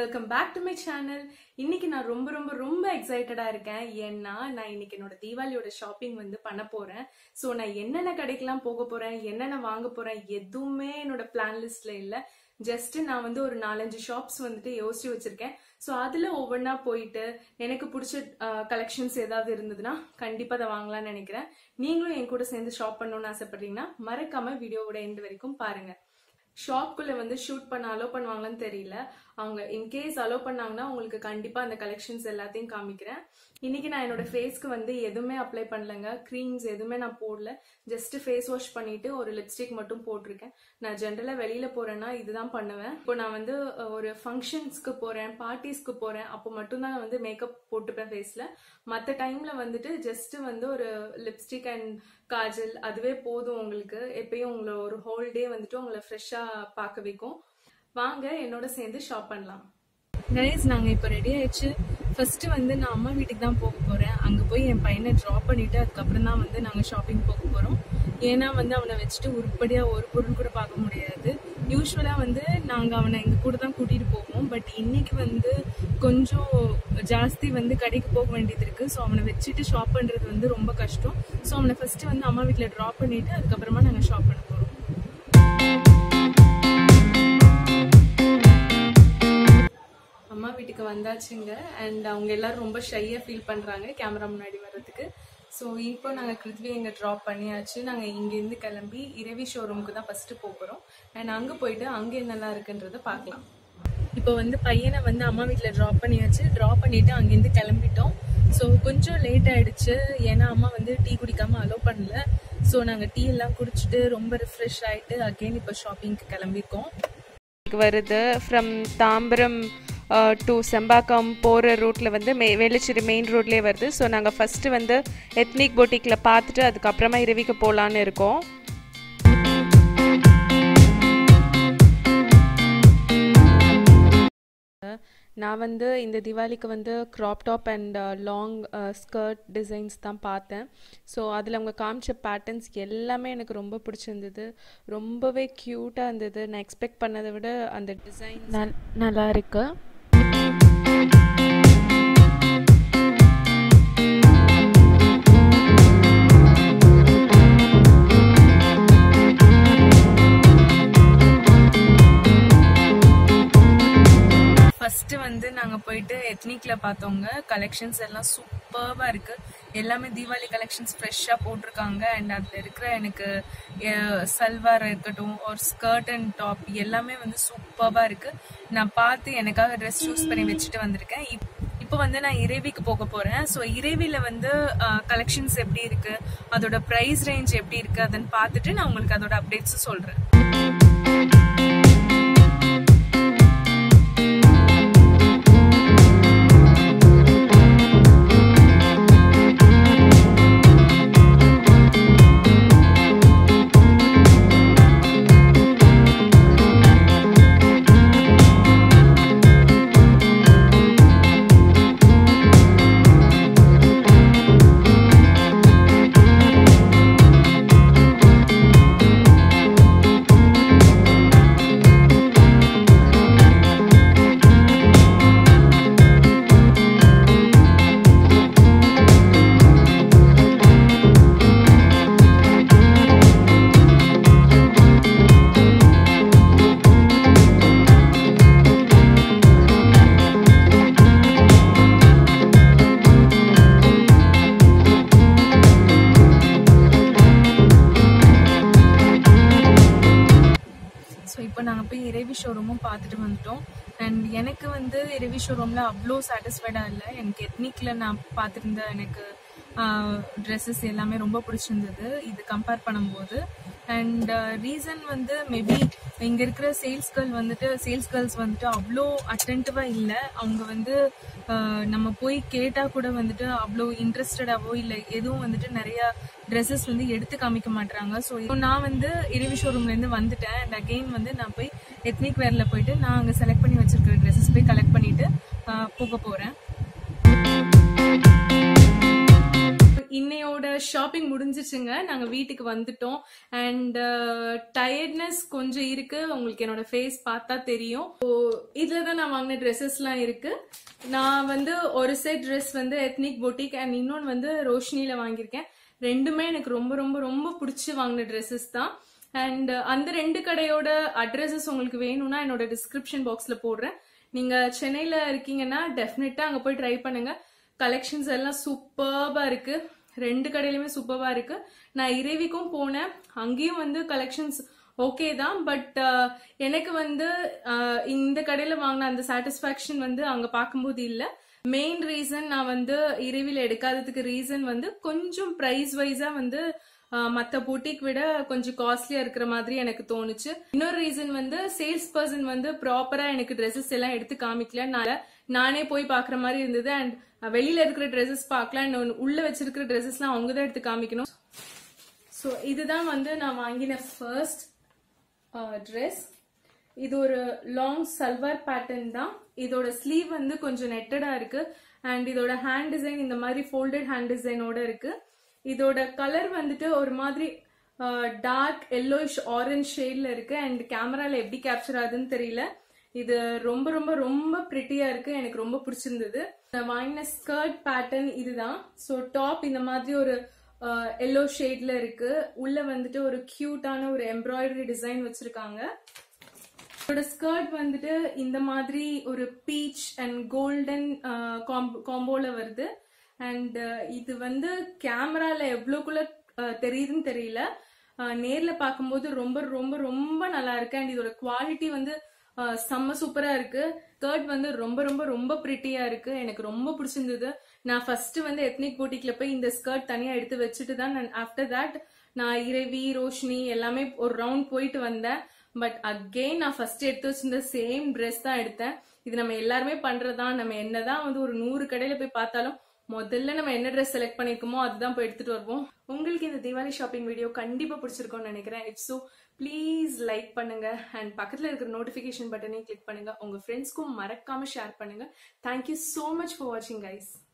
welcome back to my channel இன்னைக்கு நான் ரொம்ப ரொம்ப ரொம்ப எக்ஸைட்டடா இருக்கேன் ஏன்னா நான் இன்னைக்கு என்னோட தீபாவளியோட ஷாப்பிங் வந்து பண்ண போறேன் ஸோ நான் என்னென்ன கடைக்கெல்லாம் போக போறேன் என்னென்ன வாங்க போறேன் எதுவுமே என்னோட பிளான் லிஸ்ட்ல இல்ல ஜஸ்ட் நான் வந்து ஒரு நாலஞ்சு ஷாப்ஸ் வந்துட்டு யோசிச்சு வச்சிருக்கேன் ஸோ அதுல ஒவ்வொன்றா போயிட்டு எனக்கு பிடிச்ச கலெக்ஷன்ஸ் ஏதாவது இருந்ததுன்னா கண்டிப்பா அதை வாங்கலாம்னு நினைக்கிறேன் நீங்களும் என் கூட சேர்ந்து ஷாப் பண்ணணும்னு ஆசைப்படுறீங்கன்னா மறக்காம வீடியோவோட எண்டு வரைக்கும் பாருங்க ஷாப்குள்ள வந்து ஷூட் பண்ண அலோ பண்ணுவாங்களான்னு தெரியல அவங்க இன்கேஸ் அலோ பண்ணாங்கன்னா உங்களுக்கு கண்டிப்பா அந்த கலெக்ஷன்ஸ் எல்லாத்தையும் காமிக்கிறேன் இன்னைக்கு நான் என்னோட ஃபேஸ்க்கு வந்து எதுவுமே அப்ளை பண்ணலங்க க்ரீம்ஸ் எதுவுமே நான் போடல ஜஸ்ட் ஃபேஸ் வாஷ் பண்ணிட்டு ஒரு லிப்ஸ்டிக் மட்டும் போட்டிருக்கேன் நான் ஜென்ரலா வெளியில போறேன்னா இதுதான் பண்ணுவேன் இப்போ நான் வந்து அஹ், ஒரு ஃபங்க்ஷன்ஸ்க்கு போறேன் பார்ட்டிஸ்க்கு போறேன் அப்போ மட்டும்தான் நான் வந்து மேக்கப் போட்டுப்பேன் ஃபேஸ்ல மற்ற டைம்ல வந்துட்டு ஜஸ்ட் வந்து ஒரு லிப்ஸ்டிக் அண்ட் காஜல் அதுவே போதும் உங்களுக்கு எப்பயும் உங்களை ஒரு ஹோல் டே வந்துட்டு உங்களை ஃப்ரெஷ்ஷா பார்க்க வைக்கும் வாங்க என்னோட சேர்ந்து ஷாப் பண்ணலாம் கைஸ் நாங்க இப்போ ரெடி ஆயிடுச்சு ஃபர்ஸ்ட் வந்து நான் அம்மா வீட்டுக்கு தான் போக போறேன் அங்க போய் என் பையனை ட்ராப் பண்ணிட்டு அதுக்கப்புறம் தான் வந்து நாங்க ஷாப்பிங் போக போறோம் ஏன்னா வந்து அவனை வச்சுட்டு உருப்படியா ஒரு பொருள் கூட பார்க்க முடியாது யூஸ்வலா வந்து நாங்க அவனை எங்க கூட தான் கூட்டிட்டு போவோம் பட் இன்னைக்கு வந்து கொஞ்சம் ஜாஸ்தி வந்து கடைக்கு போக வேண்டியது இருக்கு ஸோ அவனை வச்சுட்டு ஷாப் பண்றது வந்து ரொம்ப கஷ்டம் ஸோ அவனை ஃபர்ஸ்ட் வந்து அம்மா வீட்டுல ட்ராப் பண்ணிட்டு அதுக்கப்புறமா நாங்க ஷாப் பண்ண போறோம் அம்மா வீட்டுக்கு வந்தாச்சுங்க அண்ட் அவங்க எல்லாரும் ரொம்ப ஷையா ஃபீல் பண்றாங்க கேமரா முன்னாடி வர்றதுக்கு ஸோ இப்போ நாங்கள் கிருத்வி எங்க ட்ராப் பண்ணியாச்சு நாங்கள் இங்கேருந்து கிளம்பி இரவி ஷோரூமுக்கு தான் ஃபர்ஸ்ட் போக போகிறோம் அண்ட் அங்கே போயிட்டு அங்கே என்னெல்லாம் இருக்குன்றத பார்க்கலாம் இப்போ வந்து பையனை வந்து அம்மா வீட்டில் ட்ராப் பண்ணியாச்சு ட்ராப் பண்ணிட்டு அங்கேருந்து கிளம்பிட்டோம் ஸோ கொஞ்சம் லேட் ஆயிடுச்சு ஏன்னா அம்மா வந்து டீ குடிக்காம அலோவ் பண்ணல ஸோ நாங்கள் டீ எல்லாம் குடிச்சிட்டு ரொம்ப ரிஃப்ரெஷ் ஆயிட்டு அகெயின் இப்போ ஷாப்பிங்க்கு கிளம்பியிருக்கோம் வருது ஃப்ரம் தாம்பரம் டு செம்பாக்கம் போகிற ரூட்டில் வந்து மே வேலுச்சேரி மெயின் ரோட்லேயே வருது ஸோ நாங்கள் ஃபஸ்ட்டு வந்து எத்னிக் பொட்டிக்கில் பார்த்துட்டு அதுக்கப்புறமா இரவிக்கு போகலான்னு இருக்கோம் நான் வந்து இந்த திவாலிக்கு வந்து crop top and long skirt designs தான் பார்த்தேன் ஸோ அதில் அவங்க காமிச்ச பேட்டர்ன்ஸ் எல்லாமே எனக்கு ரொம்ப பிடிச்சிருந்தது ரொம்பவே க்யூட்டாக இருந்தது நான் எக்ஸ்பெக்ட் பண்ணதை விட அந்த டிசைன் நல்லா இருக்கு ஃபர்ஸ்ட் வந்து நாங்க போயிட்டு எத்னிக்ல பார்த்தோங்க கலெக்ஷன்ஸ் எல்லாம் சூப்பர்வா இருக்கு எல்லாமே தீபாவளி கலெக்ஷன்ஸ் ஃப்ரெஷ்ஷா போட்டிருக்காங்க அண்ட் அதுல இருக்கிற எனக்கு சல்வார் இருக்கட்டும் ஒரு ஸ்கர்ட் அண்ட் டாப் எல்லாமே வந்து சூப்பர்வா இருக்கு நான் பார்த்து எனக்காக ட்ரெஸ் சூஸ் பண்ணி வச்சுட்டு வந்திருக்கேன் இப்- இப்போ வந்து நான் இறைவிக்கு போக போறேன் ஸோ இறைவில வந்து கலெக்ஷன்ஸ் எப்படி இருக்கு அதோட ப்ரைஸ் ரேஞ்ச் எப்படி இருக்கு அதன்னு பார்த்துட்டு நான் உங்களுக்கு அதோட அப்டேட்ஸ் சொல்றேன் ஸோ இப்போ நாங்கள் போய் இறைவி ஷோரூமும் பார்த்துட்டு வந்துட்டோம் அண்ட் எனக்கு வந்து இறைவி ஷோரூமில் அவ்வளோ சாட்டிஸ்ஃபைடாக இல்லை எனக்கு எத்னிக்கில் நான் பார்த்துருந்த எனக்கு ட்ரெஸ்ஸஸ் எல்லாமே ரொம்ப பிடிச்சிருந்தது இது கம்பேர் பண்ணும்போது அண்ட் ரீசன் வந்து மேபி இங்கே இருக்கிற சேல்ஸ் கேர்ள் வந்துட்டு சேல்ஸ் கேர்ள்ஸ் வந்துட்டு அவ்வளோ அட்டென்டிவாக இல்லை அவங்க வந்து ஆஹ், நம்ம போய் கேட்டால் கூட வந்துட்டு அவ்வளோ இன்ட்ரெஸ்டடாவோ இல்லை எதுவும் வந்துட்டு நிறைய ட்ரெஸ்ஸஸ் வந்து எடுத்து காமிக்க மாட்டாங்க ஸோ நான் வந்து இரவி ஷோரூம்லேருந்து வந்துட்டேன் அண்ட் அகெயின் வந்து நான் போய் எத்னிக் வேரில் போயிட்டு நான் அங்கே செலக்ட் பண்ணி வச்சிருக்கிற ட்ரெஸ்ஸஸ் போய் கலெக்ட் பண்ணிட்டு ஆஹ், போக போகிறேன் இன்னையோட ஷாப்பிங் முடிஞ்சிச்சுங்க நாங்க வீட்டுக்கு வந்துட்டோம் அண்ட் டயர்ட்னஸ் கொஞ்சம் இருக்கு உங்களுக்கு என்னோட ஃபேஸ் பார்த்தா தெரியும் So, இதுல தான் நான் வாங்கின ட்ரெஸ்ஸஸ்லாம் இருக்கு நான் வந்து ஒரு செட் ட்ரெஸ் வந்து எத்னிக் பொட்டிக் அண்ட் இன்னொன்று வந்து ரோஷினியில வாங்கியிருக்கேன் ரெண்டுமே எனக்கு ரொம்ப ரொம்ப ரொம்ப பிடிச்சி வாங்கின ட்ரெஸ்ஸஸ் தான் அண்ட் அந்த ரெண்டு கடையோட அட்ரஸஸ் உங்களுக்கு வேணும்னா என்னோட டிஸ்கிரிப்ஷன் பாக்ஸ்ல போடுறேன் நீங்க சென்னையில இருக்கீங்கன்னா டெஃபினட்டா அங்க போய் ட்ரை பண்ணுங்க கலெக்ஷன்ஸ் எல்லாம் சூப்பர்பா இருக்கு ரெண்டு கடையிலுமே சூப்பர்பா இருக்கு நான் இறைவிக்கும் போனேன் அங்கேயும் வந்து கலெக்ஷன்ஸ் ஓகே தான் பட் எனக்கு வந்து அஹ், இந்த கடையில வாங்கின அந்த சாட்டிஸ்பாக்சன் வந்து அங்க பார்க்கும்போது இல்ல மெயின் ரீசன் நான் வந்து இறைவில எடுக்காததுக்கு ரீசன் வந்து கொஞ்சம் பிரைஸ் வைஸா வந்து அஹ், மத்த பூட்டிக் விட கொஞ்சம் காஸ்ட்லியா இருக்கிற மாதிரி எனக்கு தோணுச்சு இன்னொரு ரீசன் வந்து சேல்ஸ் பர்சன் வந்து ப்ராப்பரா எனக்கு ட்ரெஸ்ஸஸ் எல்லாம் எடுத்து காமிக்கலனால நானே போய் பாக்குற மாதிரி இருந்தது அண்ட் வெளியில இருக்கிற ட்ரெஸ்ஸஸ் பார்க்கலாம் and உள்ள வச்சிருக்கிற ட்ரெஸ்ஸஸ்லாம் அவங்க தான் எடுத்து காமிக்கணும் ஸோ இதுதான் வந்து நான் வாங்கின ஃபர்ஸ்ட் ட்ரெஸ் இது ஒரு லாங் சல்வார் பேட்டர்ன் தான் இதோட ஸ்லீவ் வந்து கொஞ்சம் நெட்டடா இருக்கு அண்ட் இதோட ஹேண்ட் டிசைன் இந்த மாதிரி ஃபோல்டட் ஹேண்ட் டிசைனோட இருக்கு இதோட கலர் வந்துட்டு ஒரு மாதிரி டார்க் எல்லோயிஷ் ஆரஞ்ச் ஷேட்ல இருக்கு அண்ட் கேமரால எப்படி கேப்சர் ஆகுதுன்னு தெரியல இது ரொம்ப ரொம்ப ரொம்ப பிரிட்டியா இருக்கு எனக்கு ரொம்ப பிடிச்சிருந்தது நான் வாங்கின ஸ்கர்ட் பேட்டர்ன் இதுதான் ஸோ டாப் இந்த மாதிரி ஒரு எல்லோ ஷேட்ல இருக்கு உள்ள வந்துட்டு ஒரு கியூட்டான ஒரு எம்ப்ராய்டரி டிசைன் வச்சிருக்காங்க இதோட ஸ்கர்ட் வந்துட்டு இந்த மாதிரி ஒரு பீச் அண்ட் கோல்டன் காம்போல வருது அண்ட் இது வந்து கேமரால எவ்வளோக்குள்ள அஹ், தெரியுதுன்னு தெரியல அஹ், நேர்ல பார்க்கும்போது ரொம்ப ரொம்ப ரொம்ப நல்லா இருக்கு அண்ட் இதோட குவாலிட்டி வந்து அஹ், செம்ம சூப்பரா இருக்கு ஸ்கர்ட் வந்து ரொம்ப ரொம்ப ரொம்ப பிரிட்டியா இருக்கு எனக்கு ரொம்ப பிடிச்சிருந்தது நான் ஃபர்ஸ்ட் வந்து எத்னிக் போட்டிக்ல போய் இந்த ஸ்கர்ட் தனியா எடுத்து வச்சுட்டு தான் நான் ஆஃப்டர் தட் நான் இரவி ரோஷினி எல்லாமே ஒரு ரவுண்ட் போயிட்டு வந்தேன் பட் அகெயின் நான் ஃபர்ஸ்ட் எடுத்து வச்சிருந்த சேம் ட்ரெஸ் தான் எடுத்தேன் இது நம்ம எல்லாருமே பண்றதுதான் நம்ம என்னதான் வந்து ஒரு நூறு கடையில போய் பார்த்தாலும் முதல்ல நம்ம என்ன ட்ரெஸ் செலக்ட் பண்ணிருக்கோமோ அதுதான் போய் எடுத்துட்டு வருவோம் உங்களுக்கு இந்த தீபாவளி ஷாப்பிங் வீடியோ கண்டிப்பா பிடிச்சிருக்கும்னு நினைக்கிறேன் இட்ஸ் ஸோ ப்ளீஸ் லைக் பண்ணுங்க அண்ட் பக்கத்துல இருக்கிற நோட்டிபிகேஷன் பட்டனையும் கிளிக் பண்ணுங்க உங்க ஃப்ரெண்ட்ஸ்க்கும் மறக்காம ஷேர் பண்ணுங்க தேங்க்யூ so மச் ஃபார் வாட்சிங் கைஸ்